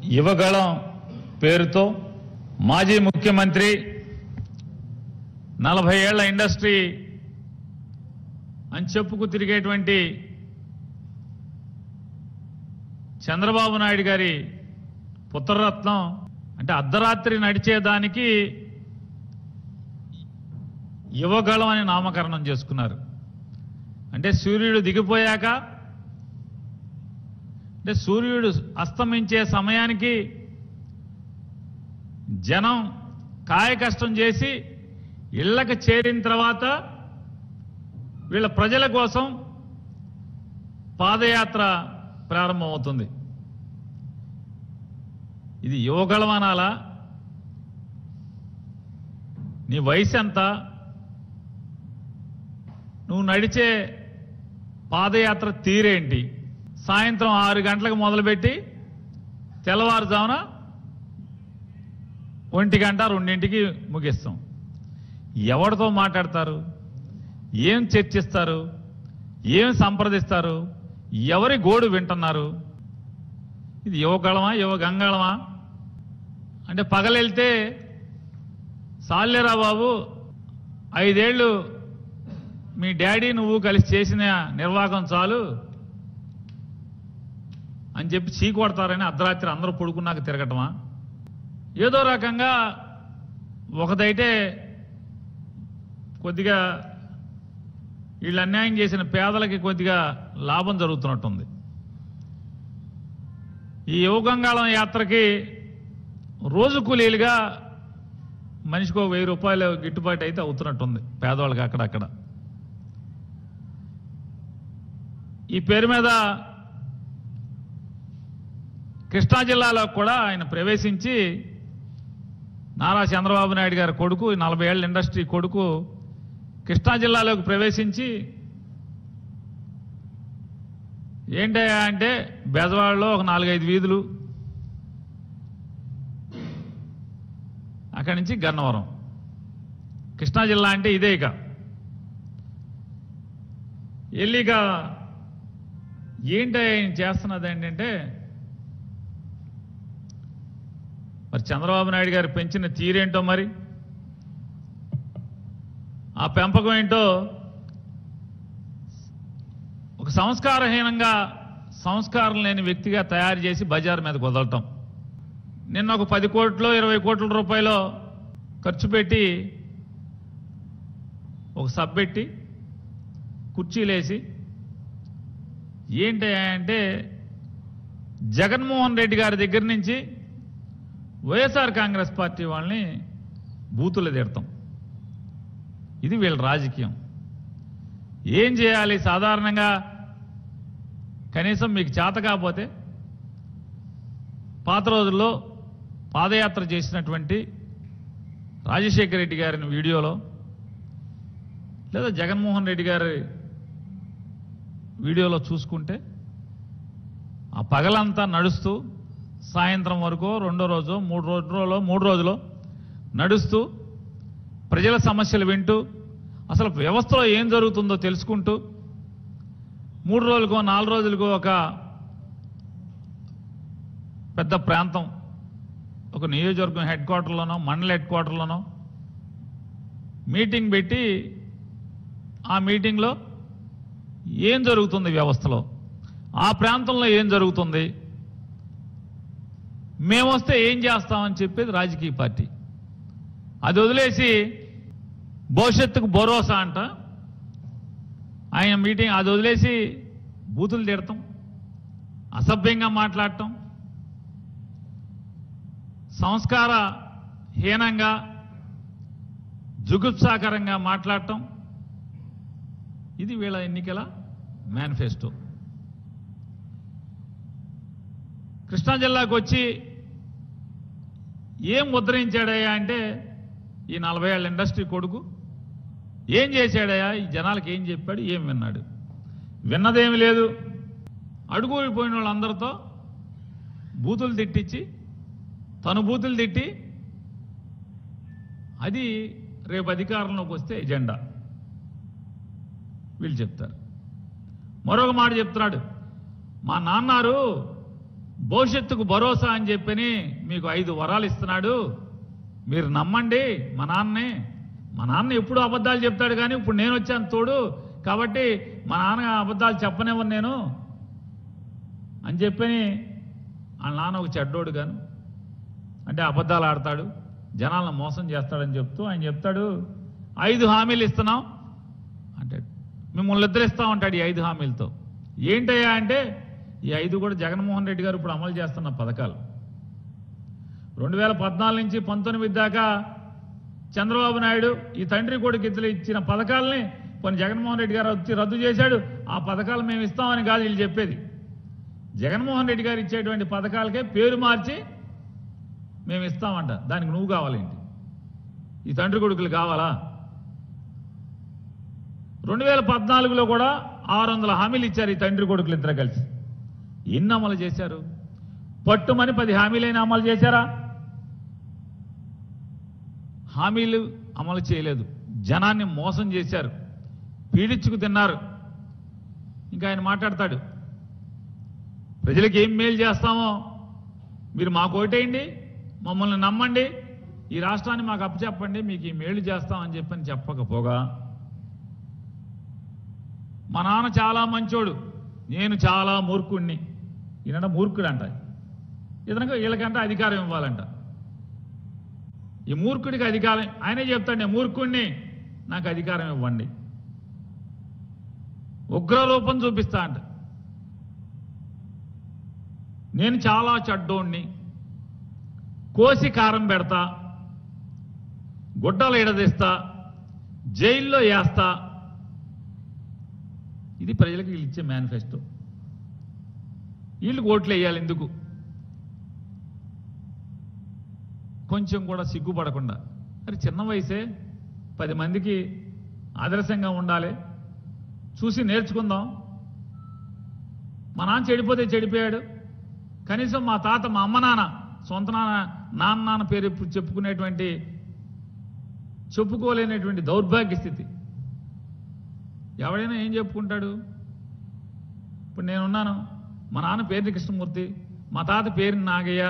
యువగళం పేరుతో మాజీ ముఖ్యమంత్రి నలభై ఏళ్ల ఇండస్ట్రీ అని చెప్పుకు తిరిగేటువంటి చంద్రబాబు నాయుడు గారి పుత్రరత్నం అంటే అర్ధరాత్రి నడిచేదానికి యువగళం అని నామకరణం చేసుకున్నారు అంటే సూర్యుడు దిగిపోయాక అంటే సూర్యుడు అస్తమించే సమయానికి జనం కాయ కష్టం చేసి ఇళ్లకు చేరిన తర్వాత వీళ్ళ ప్రజల కోసం పాదయాత్ర ప్రారంభమవుతుంది ఇది యువగళం అనాలా నీ వయసు ఎంత నువ్వు నడిచే పాదయాత్ర తీరేంటి సాయంత్రం ఆరు గంటలకు మొదలుపెట్టి తెల్లవారుజామున ఒంటి గంట రెండింటికి ముగిస్తాం ఎవరితో మాట్లాడతారు ఏం చర్చిస్తారు ఏం సంప్రదిస్తారు ఎవరి గోడు వింటున్నారు ఇది యువగళమా యువ గంగాళమా అంటే పగలెళ్తే సాలేరా బాబు ఐదేళ్లు మీ డాడీ నువ్వు కలిసి చేసిన నిర్వాహకం చాలు అని చెప్పి చీ కొడతారని అర్ధరాత్రి అందరూ పడుకున్నాక తిరగటమా ఏదో రకంగా ఒకదైతే కొద్దిగా వీళ్ళు అన్యాయం చేసిన పేదలకి కొద్దిగా లాభం జరుగుతున్నట్టుంది ఈ యువగంగాళం యాత్రకి రోజు కూలీలుగా మనిషికి ఒక వెయ్యి రూపాయలు గిట్టుబాటు అయితే అవుతున్నట్టుంది పేదవాళ్ళకి అక్కడక్కడ ఈ పేరు మీద కృష్ణా జిల్లాలో కూడా ఆయన ప్రవేశించి నారా చంద్రబాబు నాయుడు గారి కొడుకు ఈ నలభై ఏళ్ళ ఇండస్ట్రీ కొడుకు కృష్ణా జిల్లాలోకి ప్రవేశించి ఏంటయ్యా అంటే బెజవాడలో ఒక నాలుగైదు వీధులు అక్కడి నుంచి గన్నవరం కృష్ణా జిల్లా అంటే ఇదే ఇక వెళ్ళిక ఏంటి ఆయన చేస్తున్నది ఏంటంటే మరి చంద్రబాబు నాయుడు గారు పెంచిన తీరేంటో మరి ఆ పెంపకం ఏంటో ఒక సంస్కారహీనంగా సంస్కారం లేని వ్యక్తిగా తయారు చేసి బజార్ మీద వదలటం నిన్న ఒక పది కోట్లు ఇరవై కోట్ల రూపాయలు ఖర్చు పెట్టి ఒక సబ్ పెట్టి కుర్చీలేసి ఏంటి అంటే జగన్మోహన్ రెడ్డి గారి దగ్గర నుంచి వైఎస్ఆర్ కాంగ్రెస్ పార్టీ వాళ్ళని బూతులు తిడతాం ఇది వీళ్ళ రాజకీయం ఏం చేయాలి సాధారణంగా కనీసం మీకు చేత కాకపోతే పాత రోజుల్లో పాదయాత్ర చేసినటువంటి రాజశేఖర రెడ్డి గారిని వీడియోలో లేదా జగన్మోహన్ రెడ్డి గారి వీడియోలో చూసుకుంటే ఆ పగలంతా నడుస్తూ సాయంత్రం వరకు రెండో రోజు మూడు రోజులో మూడు రోజులు నడుస్తూ ప్రజల సమస్యలు వింటూ అసలు వ్యవస్థలో ఏం జరుగుతుందో తెలుసుకుంటూ మూడు రోజులకో నాలుగు రోజులకో ఒక పెద్ద ప్రాంతం ఒక నియోజకవర్గం హెడ్ క్వార్టర్లోనో మండల హెడ్ క్వార్టర్లోనో మీటింగ్ పెట్టి ఆ మీటింగ్లో ఏం జరుగుతుంది వ్యవస్థలో ఆ ప్రాంతంలో ఏం జరుగుతుంది మేమొస్తే ఏం చేస్తామని చెప్పేది రాజకీయ పార్టీ అది వదిలేసి భవిష్యత్తుకు భరోసా అంట ఆయన మీటింగ్ అది వదిలేసి బూతులు తిడతాం అసభ్యంగా మాట్లాడటం సంస్కార హీనంగా జుగుప్సాకరంగా మాట్లాడటం ఇది వీళ్ళ ఎన్నికల మేనిఫెస్టో కృష్ణా జిల్లాకు వచ్చి ఏం ముద్రించాడయ్యా అంటే ఈ నలభై ఏళ్ళ ఇండస్ట్రీ కొడుకు ఏం చేశాడయ్యా ఈ జనాలకు ఏం చెప్పాడు ఏం విన్నాడు విన్నదేమి లేదు అడుగుపోయిన వాళ్ళందరితో బూతులు తిట్టించి తను బూతులు తిట్టి అది రేపు అధికారంలోకి వస్తే ఎజెండా వీళ్ళు చెప్తారు మరొక మాట చెప్తున్నాడు మా నాన్నారు భవిష్యత్తుకు భరోసా అని చెప్పని మీకు ఐదు వరాలు ఇస్తున్నాడు మీరు నమ్మండి మా నాన్నే మా నాన్న ఎప్పుడు అబద్ధాలు చెప్తాడు కానీ ఇప్పుడు నేను వచ్చాను తోడు కాబట్టి మా నాన్న అబద్ధాలు చెప్పనివ్వను నేను అని చెప్పని ఆ నాన్న ఒక చెడ్డోడు గాను అంటే అబద్ధాలు ఆడతాడు జనాలను మోసం చేస్తాడని చెప్తూ ఆయన చెప్తాడు ఐదు హామీలు ఇస్తున్నాం అంటాడు మిమ్మల్ని ఇద్దరిస్తాం అంటాడు ఈ ఐదు హామీలతో ఏంటయ్యా అంటే ఈ ఐదు కూడా జగన్మోహన్ రెడ్డి గారు ఇప్పుడు అమలు చేస్తున్న పథకాలు రెండు వేల పద్నాలుగు నుంచి పంతొమ్మిది దాకా చంద్రబాబు నాయుడు ఈ తండ్రి కొడుకు ఇద్దరు ఇచ్చిన పథకాలని కొన్ని జగన్మోహన్ రెడ్డి గారు వచ్చి రద్దు చేశాడు ఆ పథకాలు మేము ఇస్తామని కాదు వీళ్ళు చెప్పేది జగన్మోహన్ రెడ్డి గారు ఇచ్చేటువంటి పథకాలకే పేరు మార్చి మేము ఇస్తామంట దానికి నువ్వు కావాలేంటి ఈ తండ్రి కొడుకులు కావాలా రెండు వేల పద్నాలుగులో కూడా ఆరు వందల హామీలు ఇచ్చారు ఈ తండ్రి కొడుకులు ఇద్దరు కలిసి ఎన్ని అమలు చేశారు పట్టుమని పది హామీలైనా అమలు చేశారా హామీలు అమలు చేయలేదు జనాన్ని మోసం చేశారు పీడించుకు తిన్నారు ఇంకా ఆయన మాట్లాడతాడు ప్రజలకు ఏం మేలు చేస్తామో మీరు మాకు ఓటేయండి మమ్మల్ని నమ్మండి ఈ రాష్ట్రాన్ని మాకు అప్పచెప్పండి మీకు ఈ మేలు చేస్తామని చెప్పని చెప్పకపోగా మా నాన్న చాలా మంచోడు నేను చాలా మూర్ఖుణ్ణి ఈయనంట మూర్ఖుడు అంట ఇతనికి వీళ్ళకంట అధికారం ఇవ్వాలంట ఈ మూర్ఖుడికి అధికారం ఆయనే చెప్తాడు నేను మూర్ఖుణ్ణి నాకు అధికారం ఇవ్వండి ఉగ్రరూపం చూపిస్తా అంట నేను చాలా చెడ్డోణ్ణి కోసి కారం పెడతా గుడ్డలు ఎడదీస్తా జైల్లో వేస్తా ఇది ప్రజలకు వీళ్ళు ఇచ్చే మేనిఫెస్టో వీళ్ళకి ఓట్లు వేయాలి ఎందుకు కొంచెం కూడా సిగ్గుపడకుండా మరి చిన్న వయసే పది మందికి ఆదర్శంగా ఉండాలి చూసి నేర్చుకుందాం మా నాన్న చెడిపోతే చెడిపోయాడు కనీసం మా తాత మా అమ్మ నాన్న సొంత నాన్న నాన్న నాన్న పేరు ఇప్పుడు చెప్పుకునేటువంటి చెప్పుకోలేనటువంటి దౌర్భాగ్య స్థితి ఎవడైనా ఏం చెప్పుకుంటాడు ఇప్పుడు నేనున్నాను మా నాన్న పేరుని కృష్ణమూర్తి మా తాత పేరుని నాగయ్య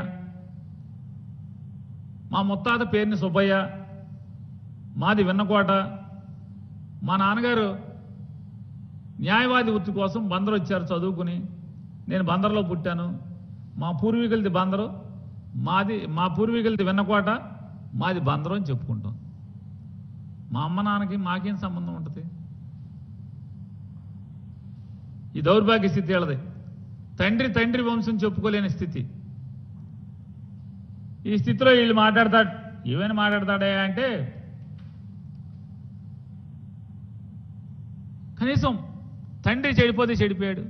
మా ముత్తాత పేరుని సుబ్బయ్య మాది విన్నకోట మా నాన్నగారు న్యాయవాది వృత్తి కోసం బందరు వచ్చారు చదువుకుని నేను బందర్లో పుట్టాను మా పూర్వీకులది బందరు మాది మా పూర్వీకులది విన్నకోట మాది బందరు అని చెప్పుకుంటాం మా అమ్మ నాన్నకి మాకేం సంబంధం ఉంటుంది ఈ దౌర్భాగ్య స్థితి వాళ్ళది తండ్రి తండ్రి వంశం చెప్పుకోలేని స్థితి ఈ స్థితిలో వీళ్ళు మాట్లాడతాడు ఏమైనా మాట్లాడతాడే అంటే కనీసం తండ్రి చెడిపోతే చెడిపోయాడు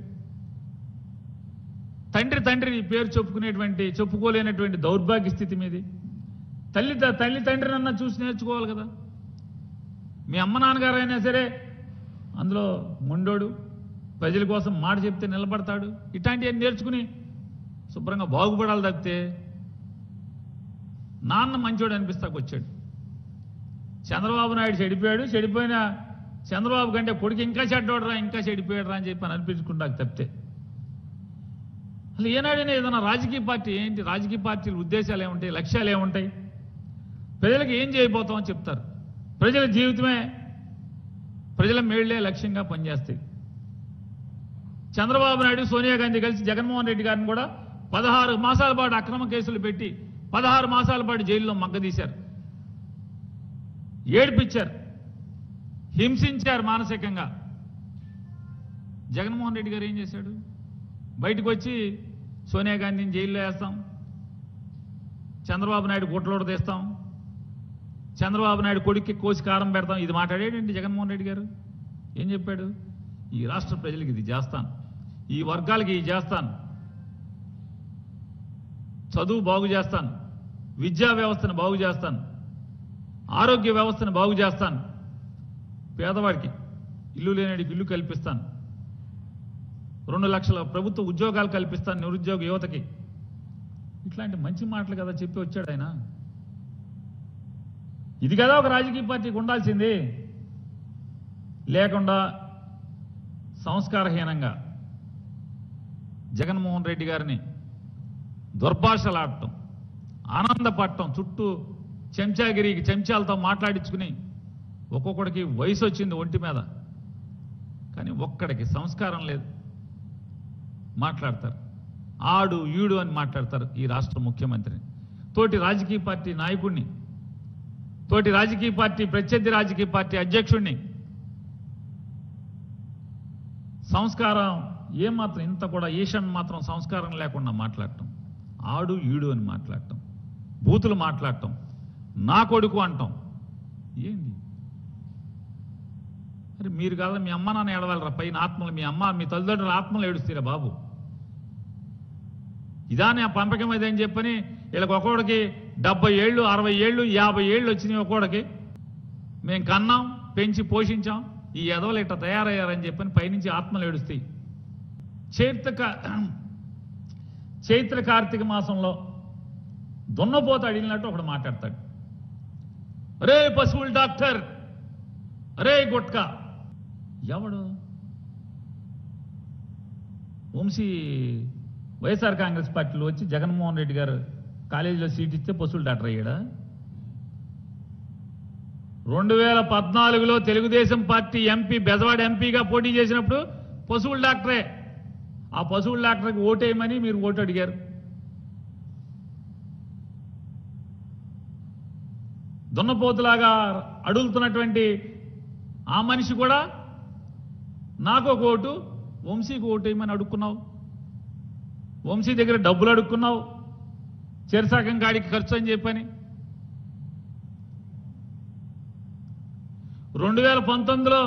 తండ్రి తండ్రి పేరు చెప్పుకునేటువంటి చెప్పుకోలేనటువంటి దౌర్భాగ్య స్థితి మీది తల్లి తల్లి తండ్రినన్నా చూసి నేర్చుకోవాలి కదా మీ అమ్మ నాన్నగారు అయినా సరే అందులో మొండోడు ప్రజల కోసం మాట చెప్తే నిలబడతాడు ఇట్లాంటివన్నీ నేర్చుకుని శుభ్రంగా బాగుపడాలి తప్పితే నాన్న మంచోడు అనిపిస్తాకు వచ్చాడు చంద్రబాబు నాయుడు చెడిపోయాడు చెడిపోయిన చంద్రబాబు కంటే కొడుకు ఇంకా చెడ్డోడరా ఇంకా చెడిపోయాడరా అని చెప్పి అని అనిపించుకుంటాకు తప్పితే అసలు ఏనాడైనా ఏదైనా రాజకీయ పార్టీ ఏంటి రాజకీయ పార్టీల ఉద్దేశాలు ఏముంటాయి లక్ష్యాలు ఏముంటాయి ప్రజలకు ఏం చేయబోతామని చెప్తారు ప్రజల జీవితమే ప్రజల మేళ్లే లక్ష్యంగా పనిచేస్తాయి చంద్రబాబు నాయుడు సోనియా గాంధీ కలిసి జగన్మోహన్ రెడ్డి గారిని కూడా పదహారు మాసాల పాటు అక్రమ కేసులు పెట్టి పదహారు మాసాల పాటు జైల్లో మగ్గదీశారు ఏడిపించారు హింసించారు మానసికంగా జగన్మోహన్ రెడ్డి గారు ఏం చేశాడు బయటకు వచ్చి సోనియా గాంధీని జైల్లో వేస్తాం చంద్రబాబు నాయుడు గుట్లోడు తీస్తాం చంద్రబాబు నాయుడు కొడుక్కి కోసి కారం పెడతాం ఇది మాట్లాడేటండి జగన్మోహన్ రెడ్డి గారు ఏం చెప్పాడు ఈ రాష్ట్ర ప్రజలకు ఇది చేస్తాను ఈ వర్గాలకి ఇది చేస్తాను చదువు బాగు చేస్తాను విద్యా వ్యవస్థను బాగు చేస్తాను ఆరోగ్య వ్యవస్థను బాగు చేస్తాను పేదవాడికి ఇల్లు లేనివాడికి ఇల్లు కల్పిస్తాను రెండు లక్షల ప్రభుత్వ ఉద్యోగాలు కల్పిస్తాను నిరుద్యోగ యువతకి ఇట్లాంటి మంచి మాటలు కదా చెప్పి వచ్చాడు ఆయన ఇది కదా ఒక రాజకీయ పార్టీకి ఉండాల్సింది లేకుండా సంస్కారహీనంగా జగన్మోహన్ రెడ్డి గారిని దుర్భాషలాడటం ఆనందపడటం చుట్టూ చెంచాగిరికి చెంచాలతో మాట్లాడించుకుని ఒక్కొక్కడికి వయసు వచ్చింది ఒంటి మీద కానీ ఒక్కడికి సంస్కారం లేదు మాట్లాడతారు ఆడు ఈడు అని మాట్లాడతారు ఈ రాష్ట్ర ముఖ్యమంత్రిని తోటి రాజకీయ పార్టీ నాయకుడిని తోటి రాజకీయ పార్టీ ప్రత్యర్థి రాజకీయ పార్టీ అధ్యక్షుడిని సంస్కారం ఏమాత్రం ఇంత కూడా ఈషన్ మాత్రం సంస్కారం లేకుండా మాట్లాడటం ఆడు ఈడు అని మాట్లాడటం బూతులు మాట్లాడటం నా కొడుకు అంటాం ఏంది అరే మీరు కాదా మీ అమ్మ నాన్న ఏడవాలరా పైన ఆత్మలు మీ అమ్మ మీ తల్లిదండ్రుల ఆత్మలు ఏడుస్తారా బాబు ఇదానే ఆ పంపకం ఇదని చెప్పని వీళ్ళకి ఒక్కొక్కడికి డెబ్బై ఏళ్ళు అరవై ఏళ్ళు యాభై ఏళ్ళు వచ్చినాయి ఒక్కొక్కడికి మేము కన్నాం పెంచి పోషించాం ఈ ఎదవలు ఇట్ట తయారయ్యారని చెప్పని పైనుంచి ఆత్మలు ఏడుస్తాయి చైత్రక చైత్ర కార్తీక మాసంలో దున్నపోత అడిగినట్టు ఒకడు మాట్లాడతాడు అరే పశువుల డాక్టర్ అరే గుట్కా ఎవడు వంశీ వైఎస్ఆర్ కాంగ్రెస్ పార్టీలో వచ్చి జగన్మోహన్ రెడ్డి గారు కాలేజీలో సీట్ ఇస్తే పశువుల డాక్టర్ అయ్యాడా రెండు వేల పద్నాలుగులో తెలుగుదేశం పార్టీ ఎంపీ బెజవాడ ఎంపీగా పోటీ చేసినప్పుడు పశువుల డాక్టరే ఆ పశువుల డాక్టర్కి ఓటేయమని మీరు ఓటు అడిగారు దున్నపోతులాగా అడుగుతున్నటువంటి ఆ మనిషి కూడా నాకు ఒక ఓటు వంశీకి ఓటు వేయమని అడుక్కున్నావు వంశీ దగ్గర డబ్బులు అడుక్కున్నావు చెరసాకం గాడికి ఖర్చు అని చెప్పని రెండు వేల పంతొమ్మిదిలో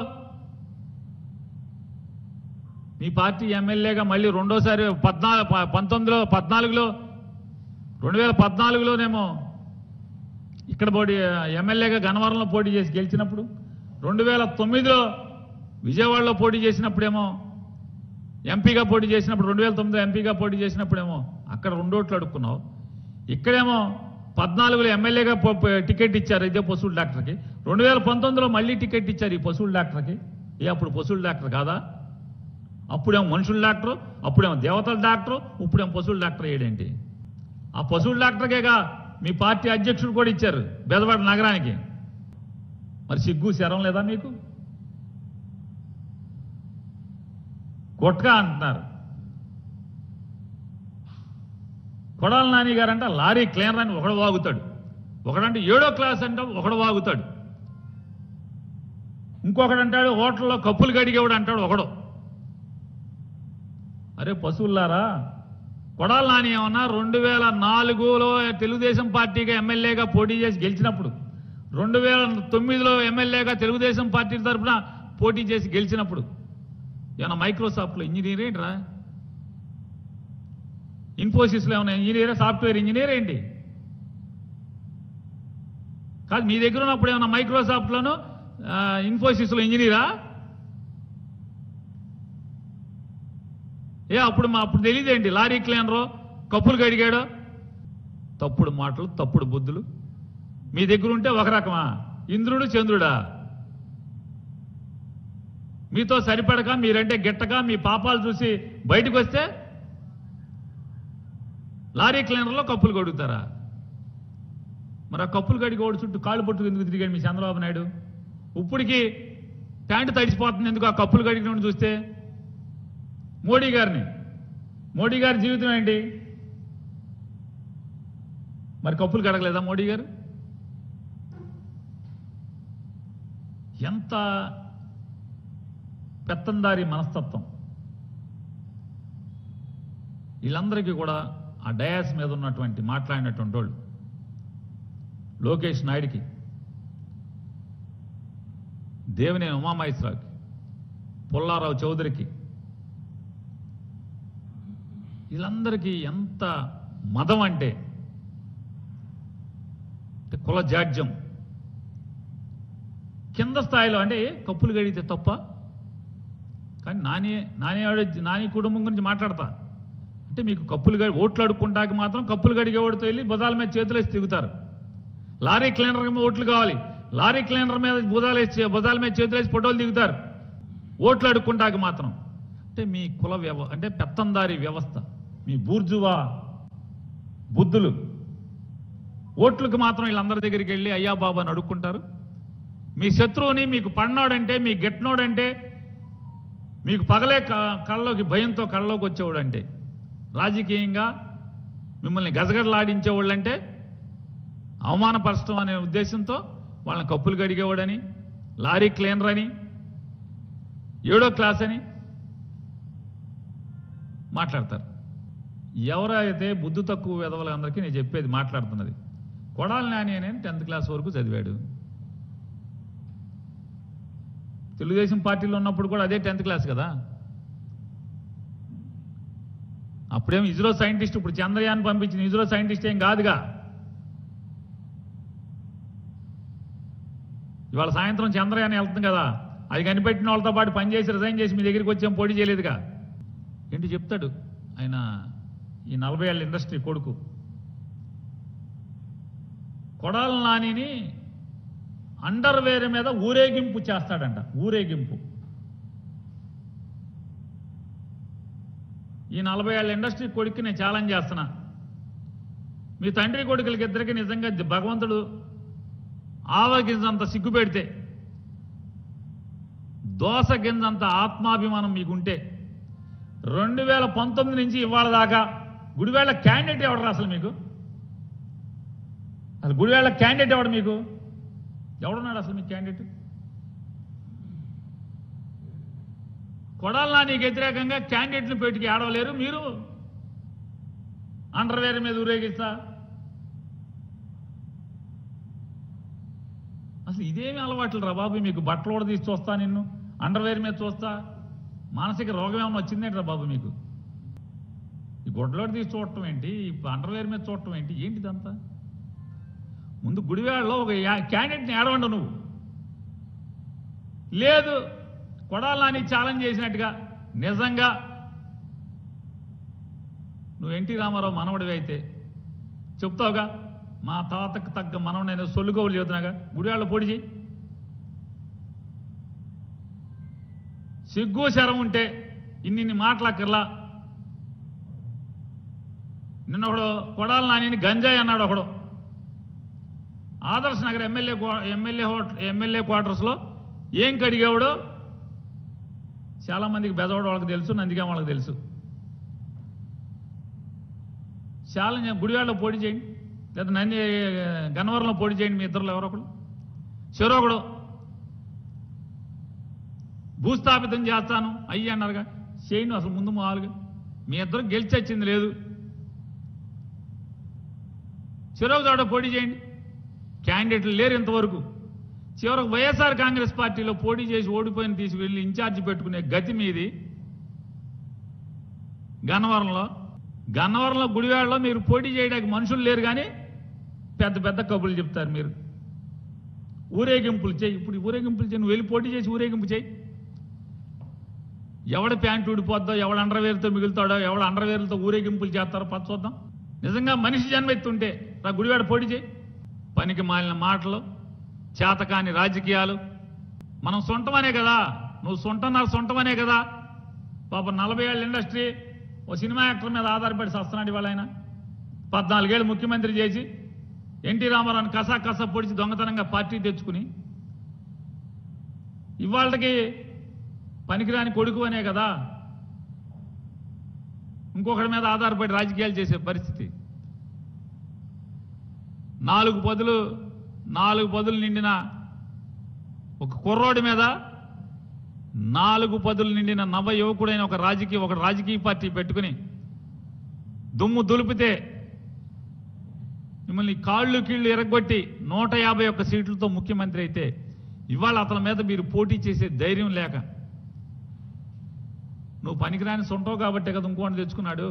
మీ పార్టీ ఎమ్మెల్యేగా మళ్ళీ రెండోసారి పద్నాలుగు పంతొమ్మిదిలో పద్నాలుగులో రెండు వేల పద్నాలుగులోనేమో ఇక్కడ పోటీ ఎమ్మెల్యేగా గన్నవరంలో పోటీ చేసి గెలిచినప్పుడు రెండు వేల తొమ్మిదిలో విజయవాడలో పోటీ చేసినప్పుడేమో ఎంపీగా పోటీ చేసినప్పుడు రెండు వేల తొమ్మిదిలో ఎంపీగా పోటీ చేసినప్పుడేమో అక్కడ రెండోట్లు అడుక్కున్నావు ఇక్కడేమో పద్నాలుగులో ఎమ్మెల్యేగా పో- పో- టికెట్ ఇచ్చారు ఇదే పశువుల డాక్టర్కి రెండు వేల పంతొమ్మిదిలో మళ్ళీ టికెట్ ఇచ్చారు ఈ పశువుల డాక్టర్కి ఏ అప్పుడు పశువుల డాక్టర్ కాదా అప్పుడేమో మనుషుల డాక్టరు అప్పుడేమో దేవతల డాక్టరు ఇప్పుడేమో పశువుల డాక్టర్ అయ్యాడేంటి ఆ పశువుల డాక్టర్కేగా మీ పార్టీ అధ్యక్షుడు కూడా ఇచ్చారు బెదవాడ నగరానికి మరి సిగ్గు శరం లేదా మీకు కొట్కా అంటున్నారు కొడాల నాని గారు అంటే లారీ క్లీనర్ అని ఒకడు వాగుతాడు ఒకడంటే ఏడో క్లాస్ అంటే ఒకడు వాగుతాడు ఇంకొకడు అంటాడు హోటల్లో కప్పులు గడిగేవాడు అంటాడు ఒకడు అరే పశువులారా కొడాల నాని ఏమన్నా రెండు వేల నాలుగులో తెలుగుదేశం పార్టీగా ఎమ్మెల్యేగా పోటీ చేసి గెలిచినప్పుడు రెండు వేల తొమ్మిదిలో ఎమ్మెల్యేగా తెలుగుదేశం పార్టీ తరఫున పోటీ చేసి గెలిచినప్పుడు ఏమన్నా మైక్రోసాఫ్ట్లో ఇంజనీర్ ఏంట్రా ఇన్ఫోసిస్లో ఏమైనా ఇంజనీర్ సాఫ్ట్వేర్ ఇంజనీర్ ఏంటి కాదు మీ దగ్గర ఉన్నప్పుడు ఏమైనా మైక్రోసాఫ్ట్లోను ఆ, ఇన్ఫోసిస్లో ఇంజనీరా ఏ అప్పుడు మా అప్పుడు తెలియదేంటి లారీ క్లీనరు కప్పులు కడిగాడు తప్పుడు మాటలు తప్పుడు బుద్ధులు మీ దగ్గర ఉంటే ఒక రకమా ఇంద్రుడు చంద్రుడా మీతో సరిపడక మీరంటే గిట్టక మీ పాపాలు చూసి బయటకు వస్తే లారీ క్లీనర్లో కప్పులు కడుగుతారా మరి ఆ కప్పులు కడిగి ఓడి చుట్టూ కాళ్ళు పట్టుకు ఎందుకు తిరిగాడు మీ చంద్రబాబు నాయుడు ఇప్పటికి ప్యాంటు తడిచిపోతుంది ఎందుకు ఆ కప్పులు కడిగిన చూస్తే మోడీ గారిని మోడీ గారి జీవితం ఏంటి మరి కప్పులు కడగలేదా మోడీ గారు ఎంత పెత్తందారి మనస్తత్వం వీళ్ళందరికీ కూడా ఆ డయాస్ మీద ఉన్నటువంటి మాట్లాడినటువంటి వాళ్ళు లోకేష్ నాయుడికి దేవినేని ఉమామహేశ్వరరావుకి పుల్లారావు చౌదరికి వీళ్ళందరికీ ఎంత మదం అంటే అంటే కుల జాడ్యం కింద స్థాయిలో అంటే కప్పులు గడిగితే తప్ప కానీ నాని నాని ఆవిడ నాని కుటుంబం గురించి మాట్లాడతా అంటే మీకు కప్పులు గడి ఓట్లు అడుక్కుంటాకి మాత్రం కప్పులు గడిగేవాడితో వెళ్ళి భుజాల మీద చేతులు వేసి తిరుగుతారు లారీ క్లీనర్ మీద ఓట్లు కావాలి లారీ క్లీనర్ మీద భుజాలు వేసి భుజాల మీద చేతులు వేసి ఫోటోలు దిగుతారు ఓట్లు అడుక్కుంటాకి మాత్రం అంటే మీ కుల వ్యవ అంటే పెత్తందారి వ్యవస్థ మీ బూర్జువా బుద్ధులు ఓట్లకు మాత్రం వీళ్ళందరి దగ్గరికి వెళ్ళి అయ్యా బాబా అని అడుక్కుంటారు మీ శత్రువుని మీకు పడినోడంటే మీ గెట్టినోడంటే మీకు పగలే క- కళ్ళలోకి భయంతో కళ్ళలోకి వచ్చేవాడంటే రాజకీయంగా మిమ్మల్ని గజగజలాడించేవాళ్ళంటే అవమానపరచడం అనే ఉద్దేశంతో వాళ్ళని కప్పులు కడిగేవాడని లారీ క్లీనర్ అని ఏడో క్లాస్ అని మాట్లాడతారు ఎవరైతే బుద్ధి తక్కువ విధవలందరికీ నేను చెప్పేది మాట్లాడుతున్నది కొడాలి నాని అని టెన్త్ క్లాస్ వరకు చదివాడు తెలుగుదేశం పార్టీలో ఉన్నప్పుడు కూడా అదే టెన్త్ క్లాస్ కదా అప్పుడేం ఇజ్రో సైంటిస్ట్ ఇప్పుడు చంద్రయాన్ పంపించిన ఇజ్రో సైంటిస్ట్ ఏం కాదుగా ఇవాళ సాయంత్రం చంద్రయాన్ వెళ్తుంది కదా అది కనిపెట్టిన వాళ్ళతో పాటు పనిచేసి రిజైన్ చేసి మీ దగ్గరికి వచ్చాం పోటీ చేయలేదుగా ఏంటి చెప్తాడు ఆయన ఈ నలభై ఏళ్ళ ఇండస్ట్రీ కొడుకు కొడాల నానిని అండర్వేర్ మీద ఊరేగింపు చేస్తాడంట ఊరేగింపు ఈ నలభై ఏళ్ళ ఇండస్ట్రీ కొడుక్కి నేను ఛాలెంజ్ చేస్తున్నా మీ తండ్రి కొడుకులకి ఇద్దరికి నిజంగా భగవంతుడు ఆవగింజంత సిగ్గు పెడితే దోస గింజంత ఆత్మాభిమానం మీకుంటే రెండు వేల పంతొమ్మిది నుంచి ఇవాళ దాకా గుడివేళ్ల క్యాండిడేట్ ఎవడరా అసలు మీకు అసలు గుడివేళ్ల క్యాండిడేట్ ఎవడు మీకు ఎవడున్నాడు అసలు మీ క్యాండిడేట్ కొడాల నీకు వ్యతిరేకంగా క్యాండిడేట్లు పెట్టుకి ఆడవలేరు మీరు అండర్వేర్ మీద ఊరేగిస్తా అసలు ఇదేమి అలవాట్లు రా బాబు మీకు బట్టలు కూడా తీసి చూస్తా నిన్ను అండర్వేర్ మీద చూస్తా మానసిక రోగం ఏమైనా వచ్చిందేంట్రా బాబు మీకు ఈ గొడ్లోకి తీసి చూడటం ఏంటి ఈ అండర్వేర్ మీద చూడటం ఏంటి ఏంటిదంతా ముందు గుడివాడలో ఒక యా- క్యాండిడేట్ని ఏడవండు నువ్వు లేదు కొడాలని ఛాలెంజ్ చేసినట్టుగా నిజంగా నువ్వు ఎన్టీ రామారావు మనవడివి అయితే చెప్తావుగా మా తాతకు తగ్గ మనం నేను సొల్లుకోవాలి చెబుతున్నాగా గుడివాళ్ళ పొడి చేయి సిగ్గు శరం ఉంటే ఇన్ని మాటలక్కర్లా నిన్న ఒకడు కొడాలి నాని గంజాయి అన్నాడు ఒకడు ఆదర్శ్ నగర్ ఎమ్మెల్యే క్వా- ఎమ్మెల్యే హోట- ఎమ్మెల్యే క్వార్టర్స్లో ఏం కడిగేవాడో చాలా మందికి బెదవాడు వాళ్ళకి తెలుసు నందిగా వాళ్ళకి తెలుసు చాలా గుడివాడలో పోటీ చేయండి లేదా నంది గన్నవరంలో పోటీ చేయండి మీ ఇద్దరులో ఎవరో ఒకడు చెరొకడు భూస్థాపితం చేస్తాను అయ్యి అన్నారుగా చేయండి అసలు ముందు మామూలుగా మీ ఇద్దరు గెలిచి వచ్చింది లేదు చెరొక చోట పోటీ చేయండి క్యాండిడేట్లు లేరు ఇంతవరకు చివరకు వైఎస్ఆర్ కాంగ్రెస్ పార్టీలో పోటీ చేసి ఓడిపోయిన తీసుకువెళ్ళి ఇన్ఛార్జి పెట్టుకునే గతి మీది గన్నవరంలో గన్నవరంలో గుడివాడలో మీరు పోటీ చేయడానికి మనుషులు లేరు కానీ పెద్ద పెద్ద కబుర్లు చెప్తారు మీరు ఊరేగింపులు చేయి ఇప్పుడు ఈ ఊరేగింపులు చేయి నువ్వు వెళ్ళి పోటీ చేసి ఊరేగింపు చేయి ఎవడ ప్యాంటు ఊడిపోద్దో ఎవడ అండర్వేర్తో మిగులుతాడో ఎవడ అండర్వేర్లతో ఊరేగింపులు చేస్తారో పచ్చ చూద్దాం నిజంగా మనిషి జన్మెత్తుంటే రా గుడివాడ పోటీ చేయి పనికి మాలిన మాటలు చేతకాని రాజకీయాలు మనం సొంటమనే కదా నువ్వు సొంటన్నారు సొంటమనే కదా పాప నలభై ఏళ్ళ ఇండస్ట్రీ ఓ సినిమా యాక్టర్ మీద ఆధారపడి వస్తున్నాడు ఇవాళ ఆయన పద్నాలుగేళ్ళు ముఖ్యమంత్రి చేసి ఎన్టీ రామారావుని కసా కసా పొడిచి దొంగతనంగా పార్టీ తెచ్చుకుని ఇవాళకి పనికిరాని కొడుకు అనే కదా ఇంకొకటి మీద ఆధారపడి రాజకీయాలు చేసే పరిస్థితి నాలుగు పదులు నాలుగు పదులు నిండిన ఒక కుర్రోడి మీద నాలుగు పదులు నిండిన నవ యువకుడైన ఒక రాజకీయ ఒక రాజకీయ పార్టీ పెట్టుకుని దుమ్ము దులిపితే మిమ్మల్ని కాళ్ళు కీళ్లు ఎరగొట్టి నూట యాభై ఒక్క సీట్లతో ముఖ్యమంత్రి అయితే ఇవాళ అతని మీద మీరు పోటీ చేసే ధైర్యం లేక నువ్వు పనికిరాని సొంటవు కాబట్టే కదా ఇంకోటి తెచ్చుకున్నాడు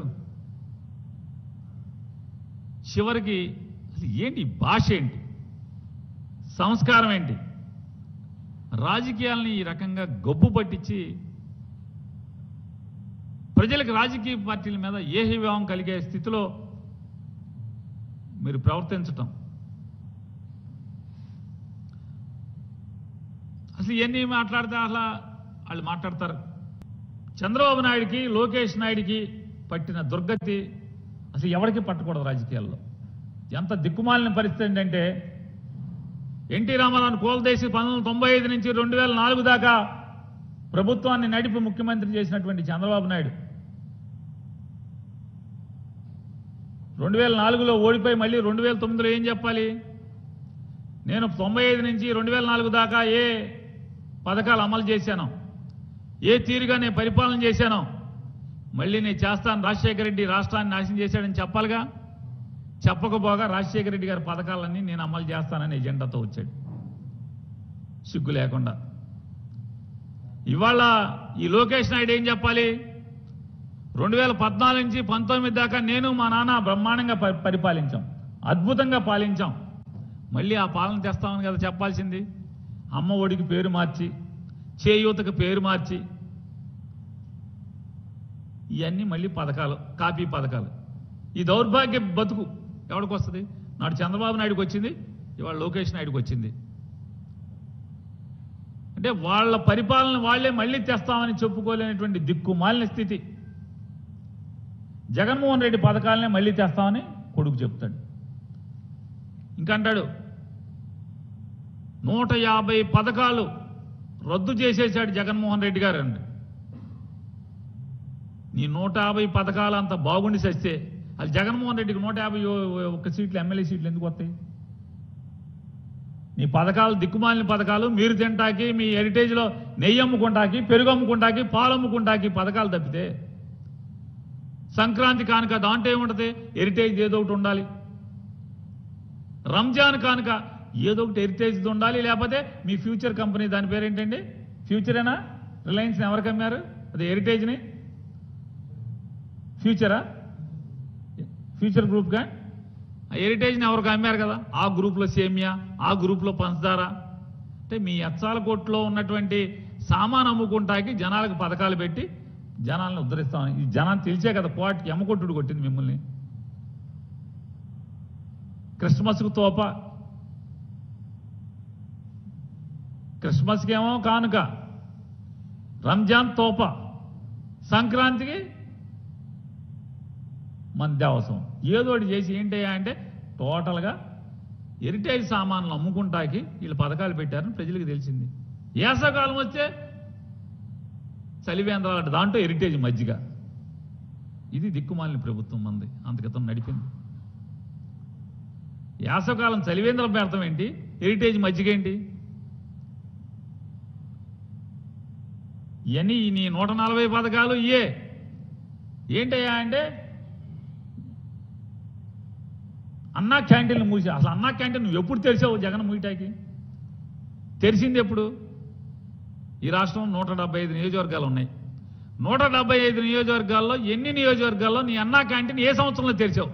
చివరికి అసలు ఏంటి ఈ భాష ఏంటి సంస్కారం ఏంటి రాజకీయాల్ని ఈ రకంగా గొబ్బు పట్టించి ప్రజలకు రాజకీయ పార్టీల మీద ఏహివ్యావం కలిగే స్థితిలో మీరు ప్రవర్తించటం అసలు ఇవన్నీ మాట్లాడితే అసలు వాళ్ళు మాట్లాడతారు చంద్రబాబు నాయుడికి లోకేష్ నాయుడికి పట్టిన దుర్గతి అసలు ఎవరికి పట్టకూడదు రాజకీయాల్లో ఎంత దిక్కుమాలిన పరిస్థితి ఏంటంటే ఎన్టీ రామారావును కోల్దేసి పంతొమ్మిది వందల తొంభై ఐదు నుంచి రెండు వేల నాలుగు దాకా ప్రభుత్వాన్ని నడిపి ముఖ్యమంత్రి చేసినటువంటి చంద్రబాబు నాయుడు రెండు వేల నాలుగులో ఓడిపోయి మళ్ళీ రెండు వేల తొమ్మిదిలో ఏం చెప్పాలి నేను తొంభై ఐదు నుంచి రెండు వేల నాలుగు దాకా ఏ పథకాలు అమలు చేశాను ఏ తీరుగా నేను పరిపాలన చేశానో మళ్ళీ నేను చేస్తాను రాజశేఖర రెడ్డి రాష్ట్రాన్ని నాశనం చేశాడని చెప్పాలిగా చెప్పకపోగా రాజశేఖర రెడ్డి గారి పథకాలన్నీ నేను అమలు చేస్తానని ఎజెండాతో వచ్చాడు సిగ్గు లేకుండా ఇవాళ ఈ లోకేష్ నాయుడు ఏం చెప్పాలి రెండు వేల పద్నాలుగు నుంచి పంతొమ్మిది దాకా నేను మా నాన్న బ్రహ్మాండంగా పరి- పరిపాలించాం అద్భుతంగా పాలించాం మళ్ళీ ఆ పాలన తెస్తామని కదా చెప్పాల్సింది అమ్మ ఒడికి పేరు మార్చి చేయూతకు పేరు మార్చి ఇవన్నీ మళ్ళీ పథకాలు కాపీ పథకాలు ఈ దౌర్భాగ్య బతుకు ఎవరికి వస్తుంది నాడు చంద్రబాబు నాయుడుకి వచ్చింది ఇవాళ లోకేష్ నాయుడుకి వచ్చింది అంటే వాళ్ళ పరిపాలన వాళ్ళే మళ్ళీ తెస్తామని చెప్పుకోలేనటువంటి దిక్కుమాలిన స్థితి జగన్మోహన్ రెడ్డి పథకాలనే మళ్ళీ తెస్తామని కొడుకు చెప్తాడు ఇంకంటాడు నూట యాభై పథకాలు రద్దు చేసేశాడు జగన్మోహన్ రెడ్డి గారు అండి నీ నూట యాభై పథకాలు అంత బాగుండి చస్తే అది జగన్మోహన్ రెడ్డికి నూట యాభై ఒక్క సీట్లు ఎమ్మెల్యే సీట్లు ఎందుకు వస్తాయి నీ పథకాలు దిక్కుమాలిన పథకాలు మీరు తింటాకి మీ హెరిటేజ్లో నెయ్యి అమ్ముకుంటాకి పెరుగు అమ్ముకుంటాకి పాలు అమ్ముకుంటాకి పథకాలు తప్పితే సంక్రాంతి కానుక దాంట్లో ఏముంటది హెరిటేజ్ ఏదో ఒకటి ఉండాలి రంజాన్ కానుక ఏదో ఒకటి హెరిటేజ్ ఉండాలి లేకపోతే మీ ఫ్యూచర్ కంపెనీ దాని పేరేంటండి ఫ్యూచరేనా రిలయన్స్ని ఎవరికి అమ్మారు అది హెరిటేజ్ని ఫ్యూచరా ఫ్యూచర్ గ్రూప్గా ఆ హెరిటేజ్ని ఎవరికి అమ్మారు కదా ఆ గ్రూప్లో సేమియా ఆ గ్రూప్లో పంచదార అంటే మీ ఎచ్చాల కొట్లో ఉన్నటువంటి సామాన్ అమ్ముకుంటాకి జనాలకు పథకాలు పెట్టి జనాలను ఉద్ధరిస్తాం ఈ జనాన్ని తెలిసే కదా పోటీకి ఎమ్మకొట్టుడు కొట్టింది మిమ్మల్ని క్రిస్మస్కు తోప క్రిస్మస్కి ఏమో కానుక రంజాన్ తోప సంక్రాంతికి మన దేవసం ఏదో ఒకటి చేసి ఏంటయ్యా అంటే టోటల్గా హెరిటేజ్ సామాన్లు అమ్ముకుంటాకి వీళ్ళు పథకాలు పెట్టారని ప్రజలకు తెలిసింది వేసవకాలం వస్తే చలివేంద్రాలు అంటే దాంట్లో హెరిటేజ్ మజ్జిగ ఇది దిక్కుమాలిన ప్రభుత్వం మంది అంతక్రితం నడిపింది యాసవకాలం చలివేంద్రం పెడతాం ఏంటి హెరిటేజ్ మజ్జిగ ఏంటి ఇవన్నీ ఈ నీ నూట నలభై పథకాలు ఇయే ఏంటయ్యా అంటే అన్నా క్యాంటీన్లు మూసి అసలు అన్నా క్యాంటీన్ నువ్వు ఎప్పుడు తెరిచావు జగన్ మూయటాకి తెరిచింది ఎప్పుడు ఈ రాష్ట్రం నూట డెబ్బై ఐదు నియోజకవర్గాలు ఉన్నాయి నూట డెబ్బై ఐదు నియోజకవర్గాల్లో ఎన్ని నియోజకవర్గాల్లో నీ అన్నా క్యాంటీన్ ఏ సంవత్సరంలో తెరిచావు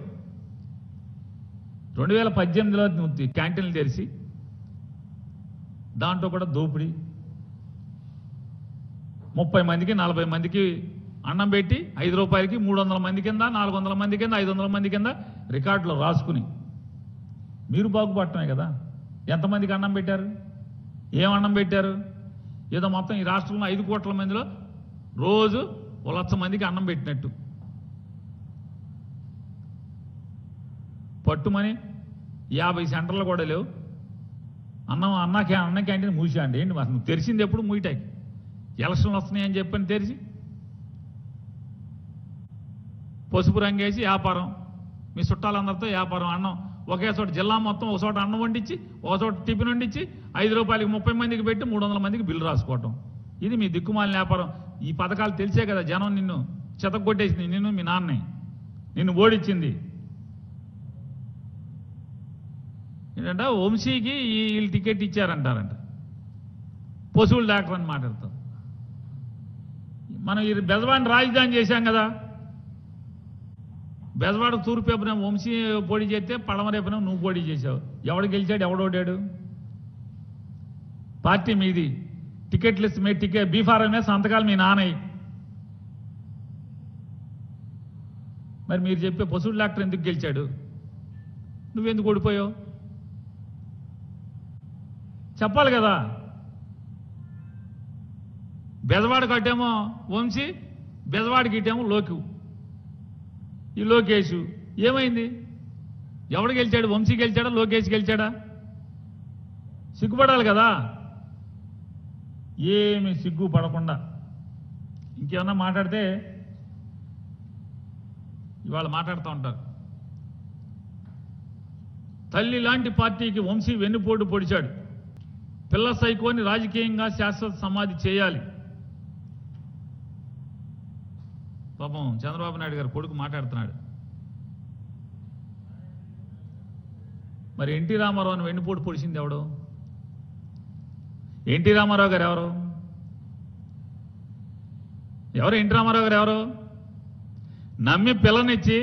రెండు వేల పద్దెనిమిదిలో నువ్వు క్యాంటీన్లు తెరిచి దాంట్లో కూడా దోపిడీ ముప్పై మందికి నలభై మందికి అన్నం పెట్టి ఐదు రూపాయలకి మూడు వందల మంది కింద నాలుగు వందల మంది కింద ఐదు వందల మంది కింద రికార్డులో రాసుకుని మీరు బాగుపడటమే కదా ఎంతమందికి అన్నం పెట్టారు ఏం అన్నం పెట్టారు ఏదో మొత్తం ఈ రాష్ట్రంలో ఐదు కోట్ల మందిలో రోజు ఓ లక్ష మందికి అన్నం పెట్టినట్టు పట్టుమని యాభై సెంటర్లు కూడా లేవు అన్నం అన్న క్యా అన్న క్యాంటీన్ మూసా అండి ఏంటి మరి నువ్వు తెరిచింది ఎప్పుడు మూయటాకి ఎలక్షన్లు వస్తున్నాయని చెప్పని తెరిచి పసుపు రంగేసి వ్యాపారం మీ చుట్టాలందరితో వ్యాపారం అన్నం ఒకే చోట జిల్లా మొత్తం ఒక చోట అన్నం వండించి ఒక చోట టిఫిన్ వండించి ఐదు రూపాయలకి ముప్పై మందికి పెట్టి మూడు వందల మందికి బిల్లు రాసుకోవటం ఇది మీ దిక్కుమాలిన వ్యాపారం ఈ పథకాలు తెలిసే కదా జనం నిన్ను చెతగొట్టేసింది నిన్ను మీ నాన్నని నిన్ను ఓడించింది ఏంటంటే వంశీకి ఈ వీళ్ళు టికెట్ ఇచ్చారంటారంట పశువుల డాక్టర్ అని మాట్లాడతాం మనం ఈ బెజవాడిని రాజధాని చేశాం కదా బెజవాడ తూర్పు వైపున వంశీ పోటీ చేస్తే పడమ రేపున నువ్వు పోటీ చేశావు ఎవడు గెలిచాడు ఎవడు ఓడాడు పార్టీ మీది టికెట్ లిస్ట్ మీ టికెట్ బీఫారం మీద సంతకాలు మీ నాన్నయ్య మరి మీరు చెప్పే పశువుల డాక్టర్ ఎందుకు గెలిచాడు నువ్వెందుకు ఓడిపోయావు చెప్పాలి కదా బెజవాడ కట్టేమో వంశీ బెజవాడికి ఇటేమో లోకు ఈ లోకేష్ ఏమైంది ఎవడు గెలిచాడు వంశీ గెలిచాడా లోకేష్ గెలిచాడా సిగ్గుపడాలి కదా ఏమి సిగ్గు పడకుండా ఇంకేమన్నా మాట్లాడితే ఇవాళ మాట్లాడుతూ ఉంటారు తల్లి లాంటి పార్టీకి వంశీ వెన్నుపోటు పొడిచాడు పిల్ల సైకోని రాజకీయంగా శాశ్వత సమాధి చేయాలి పాపం చంద్రబాబు నాయుడు గారు కొడుకు మాట్లాడుతున్నాడు మరి ఎన్టీ రామారావుని వెన్నుపోటు పొడిచింది ఎవడు ఎన్టీ రామారావు గారు ఎవరు ఎవరు ఎన్టీ రామారావు గారు ఎవరు నమ్మి పిల్లనిచ్చి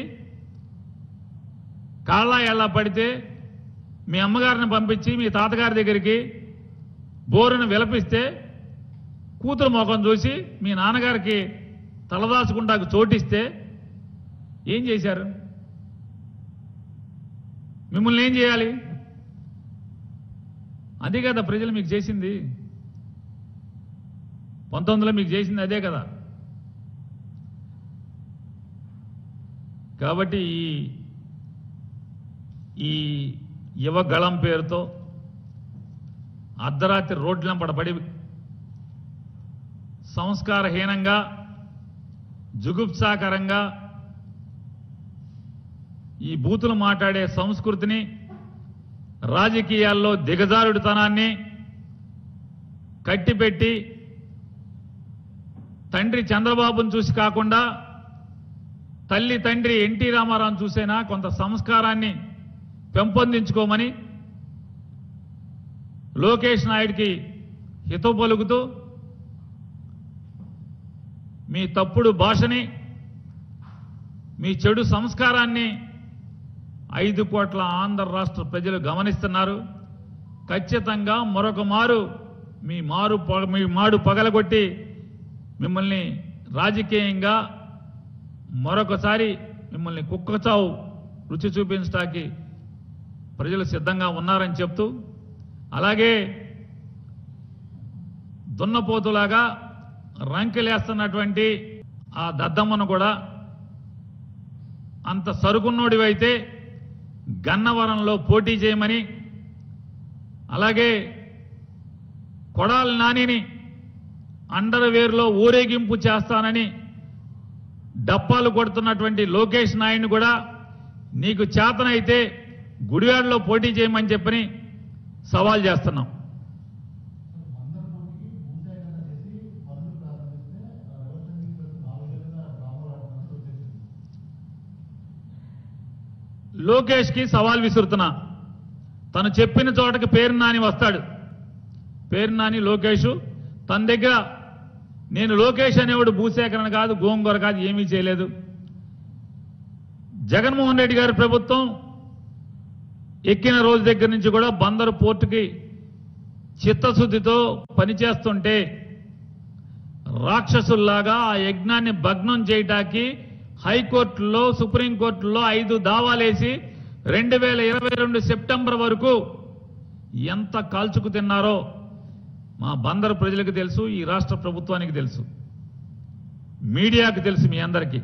కాళ్ళ ఎలా పడితే మీ అమ్మగారిని పంపించి మీ తాతగారి దగ్గరికి బోరును విలపిస్తే కూతురు ముఖం చూసి మీ నాన్నగారికి తలదాచుకుంటాకు చోటిస్తే ఏం చేశారు మిమ్మల్ని ఏం చేయాలి అదే కదా ప్రజలు మీకు చేసింది పంతొమ్మిదిలో మీకు చేసింది అదే కదా కాబట్టి ఈ ఈ యువగళం పేరుతో అర్ధరాత్రి రోడ్లంపడ పడి సంస్కారహీనంగా జుగుప్సాకరంగా ఈ బూతులు మాట్లాడే సంస్కృతిని రాజకీయాల్లో దిగజారుడితనాన్ని కట్టిపెట్టి తండ్రి చంద్రబాబును చూసి కాకుండా తల్లి తండ్రి ఎన్టీ రామారావును చూసేనా కొంత సంస్కారాన్ని పెంపొందించుకోమని లోకేష్ నాయుడికి హితవు పలుకుతూ మీ తప్పుడు భాషని మీ చెడు సంస్కారాన్ని ఐదు కోట్ల ఆంధ్ర రాష్ట్ర ప్రజలు గమనిస్తున్నారు ఖచ్చితంగా మరొక మారు మీ మారు పొగ- మీ మాడు పగలగొట్టి మిమ్మల్ని రాజకీయంగా మరొకసారి మిమ్మల్ని కుక్కచావు రుచి చూపించడానికి ప్రజలు సిద్ధంగా ఉన్నారని చెప్తూ అలాగే దున్నపోతులాగా రంకెలేస్తున్నటువంటి ఆ దద్దమ్మను కూడా అంత సరుకున్నోడివైతే గన్నవరంలో పోటీ చేయమని అలాగే కొడాలి నానిని అండర్వేర్లో ఊరేగింపు చేస్తానని డప్పాలు కొడుతున్నటువంటి లోకేష్ నాయుడిని కూడా నీకు చేతనైతే గుడివాడలో పోటీ చేయమని చెప్పని సవాల్ చేస్తున్నాం లోకేష్ కి సవాల్ విసురుతున్నా తను చెప్పిన చోటకి పేరు నాని వస్తాడు పేరు నాని లోకేష్ తన దగ్గర నేను లోకేష్ అనేవాడు భూసేకరణ కాదు గోంగూర కాదు ఏమీ చేయలేదు జగన్మోహన్ రెడ్డి గారి ప్రభుత్వం ఎక్కిన రోజు దగ్గర నుంచి కూడా బందరు పోర్టుకి చిత్తశుద్ధితో పనిచేస్తుంటే రాక్షసుల్లాగా ఆ యజ్ఞాన్ని భగ్నం చేయటానికి హైకోర్టులో సుప్రీంకోర్టులో ఐదు దావాలేసి రెండు వేల ఇరవై రెండు సెప్టెంబర్ వరకు ఎంత కాల్చుకు తిన్నారో మా బందరు ప్రజలకు తెలుసు ఈ రాష్ట్ర ప్రభుత్వానికి తెలుసు మీడియాకు తెలుసు మీ అందరికీ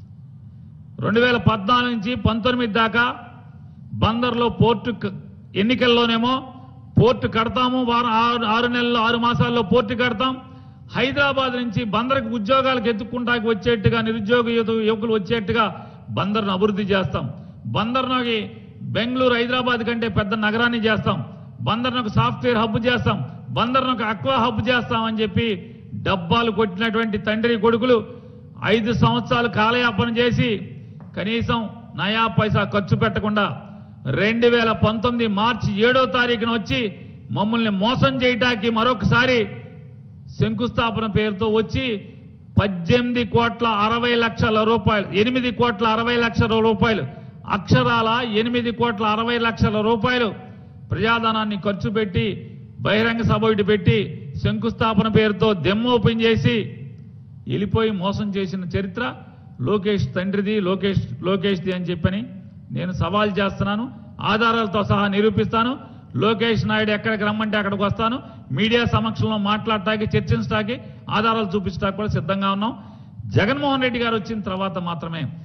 రెండు వేల పద్నాలుగు నుంచి పంతొమ్మిది దాకా బందర్లో పోర్టు క- ఎన్నికల్లోనేమో పోర్టు కడతాము వారం ఆరు ఆరు నెలల్లో ఆరు మాసాల్లో పోర్టు కడతాం హైదరాబాద్ నుంచి బందర్కి ఉద్యోగాలకు ఎత్తుకుంటాకి వచ్చేట్టుగా నిరుద్యోగ యువత- యువకులు వచ్చేట్టుగా బందర్ను అభివృద్ధి చేస్తాం బందర్నోకి బెంగళూరు హైదరాబాద్ కంటే పెద్ద నగరాన్ని చేస్తాం బందర్ను ఒక సాఫ్ట్వేర్ హబ్ చేస్తాం బందర్ను ఒక అక్వా హబ్ చేస్తాం అని చెప్పి డబ్బాలు కొట్టినటువంటి తండ్రి కొడుకులు ఐదు సంవత్సరాలు కాలయాపన చేసి కనీసం నయా పైసా ఖర్చు పెట్టకుండా రెండు వేల పంతొమ్మిది మార్చి ఏడో తారీఖున వచ్చి మమ్మల్ని మోసం చేయటానికి మరొకసారి శంకుస్థాపన పేరుతో వచ్చి పద్దెనిమిది కోట్ల అరవై లక్షల రూపాయలు ఎనిమిది కోట్ల అరవై లక్షల రూపాయలు అక్షరాల ఎనిమిది కోట్ల అరవై లక్షల రూపాయలు ప్రజాధనాన్ని ఖర్చు పెట్టి బహిరంగ సభ ఒకటి పెట్టి శంకుస్థాపన పేరుతో దెమ్ ఓపెన్ చేసి వెళ్ళిపోయి మోసం చేసిన చరిత్ర లోకేష్ తండ్రిది లోకేష్ లోకేష్ది అని చెప్పని నేను సవాల్ చేస్తున్నాను ఆధారాలతో సహా నిరూపిస్తాను లోకేష్ నాయుడు ఎక్కడికి రమ్మంటే అక్కడికి వస్తాను మీడియా సమక్షంలో మాట్లాడటానికి చర్చించడానికి ఆధారాలు చూపించడానికి కూడా సిద్ధంగా ఉన్నాం జగన్మోహన్ రెడ్డి గారు వచ్చిన తర్వాత మాత్రమే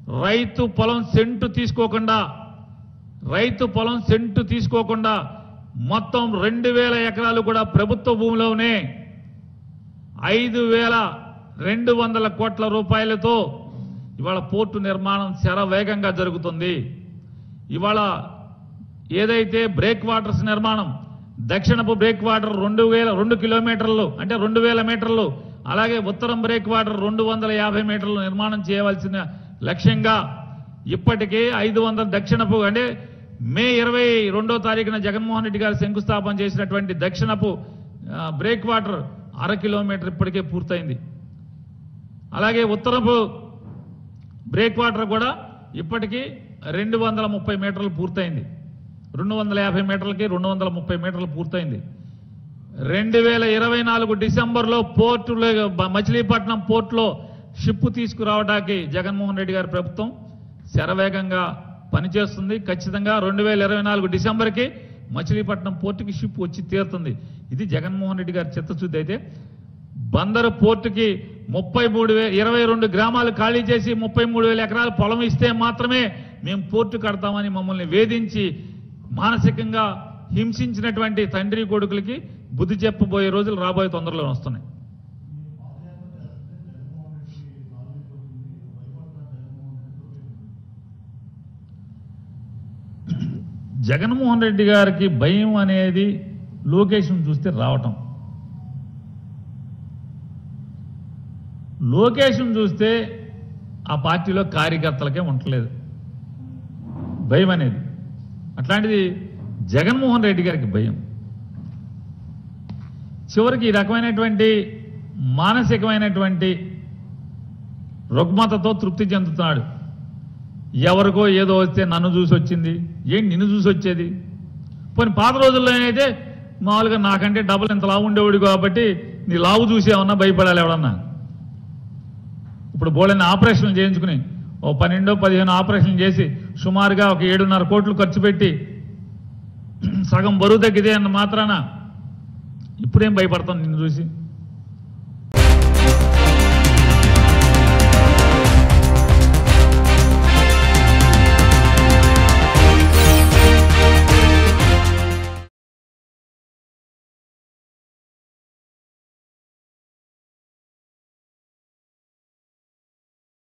రైతు పొలం సెంటు తీసుకోకుండా రైతు పొలం సెంటు తీసుకోకుండా మొత్తం రెండు వేల ఎకరాలు కూడా ప్రభుత్వ భూమిలోనే ఐదు వేల రెండు వందల కోట్ల రూపాయలతో ఇవాళ పోర్టు నిర్మాణం శరవేగంగా జరుగుతుంది ఇవాళ ఏదైతే బ్రేక్ వాటర్స్ నిర్మాణం దక్షిణపు బ్రేక్ వాటర్ రెండు వేల రెండు కిలోమీటర్లు అంటే రెండు వేల మీటర్లు అలాగే ఉత్తరం బ్రేక్ వాటర్ రెండు వందల యాభై మీటర్లు నిర్మాణం చేయవలసిన లక్ష్యంగా ఇప్పటికే ఐదు వందల దక్షిణపు అంటే మే ఇరవై రెండో తారీఖున జగన్మోహన్ రెడ్డి గారు శంకుస్థాపన చేసినటువంటి దక్షిణపు ఆ, బ్రేక్ వాటర్ అర కిలోమీటర్ ఇప్పటికే పూర్తయింది అలాగే ఉత్తరపు బ్రేక్ వాటర్ కూడా ఇప్పటికీ రెండు వందల ముప్పై మీటర్లు పూర్తయింది రెండు వందల యాభై మీటర్లకి రెండు వందల ముప్పై మీటర్లు పూర్తయింది రెండు వేల ఇరవై నాలుగు డిసెంబర్లో పోర్టులో బ- మచిలీపట్నం పోర్టులో షిప్ తీసుకురావడానికి జగన్మోహన్ రెడ్డి గారి ప్రభుత్వం శరవేగంగా పనిచేస్తుంది ఖచ్చితంగా రెండు వేల ఇరవై నాలుగు డిసెంబర్కి మచిలీపట్నం పోర్టుకి షిప్ వచ్చి తీరుతుంది ఇది జగన్మోహన్ రెడ్డి గారి చిత్తశుద్ధి అయితే బందరు పోర్టుకి ముప్పై మూడు వే ఇరవై రెండు గ్రామాలు ఖాళీ చేసి ముప్పై మూడు వేల ఎకరాలు పొలం ఇస్తే మాత్రమే మేము పోర్టు కడతామని మమ్మల్ని వేధించి మానసికంగా హింసించినటువంటి తండ్రి కొడుకులకి బుద్ధి చెప్పబోయే రోజులు రాబోయే తొందరలో వస్తున్నాయి జగన్మోహన్ రెడ్డి గారికి భయం అనేది లోకేషన్ చూస్తే రావటం లోకేషన్ చూస్తే ఆ పార్టీలో కార్యకర్తలకే ఉండలేదు భయం అనేది అట్లాంటిది జగన్మోహన్ రెడ్డి గారికి భయం చివరికి ఈ రకమైనటువంటి మానసికమైనటువంటి రుగ్మతతో తృప్తి చెందుతున్నాడు ఎవరికో ఏదో వస్తే నన్ను చూసి వచ్చింది ఏంటి నిన్ను చూసి వచ్చేది పోనీ పాత రోజుల్లో అయితే మామూలుగా నాకంటే డబ్బులు ఇంత లావు ఉండేవాడు కాబట్టి నీ లావు చూసి ఏమన్నా భయపడాలి ఎవడన్నా ఇప్పుడు బోళని ఆపరేషన్లు చేయించుకుని ఓ పన్నెండో పదిహేను ఆపరేషన్లు చేసి సుమారుగా ఒక ఏడున్నర కోట్లు ఖర్చు పెట్టి సగం బరువు తగ్గితే అన్న మాత్రాన ఇప్పుడేం భయపడతాం నిన్ను చూసి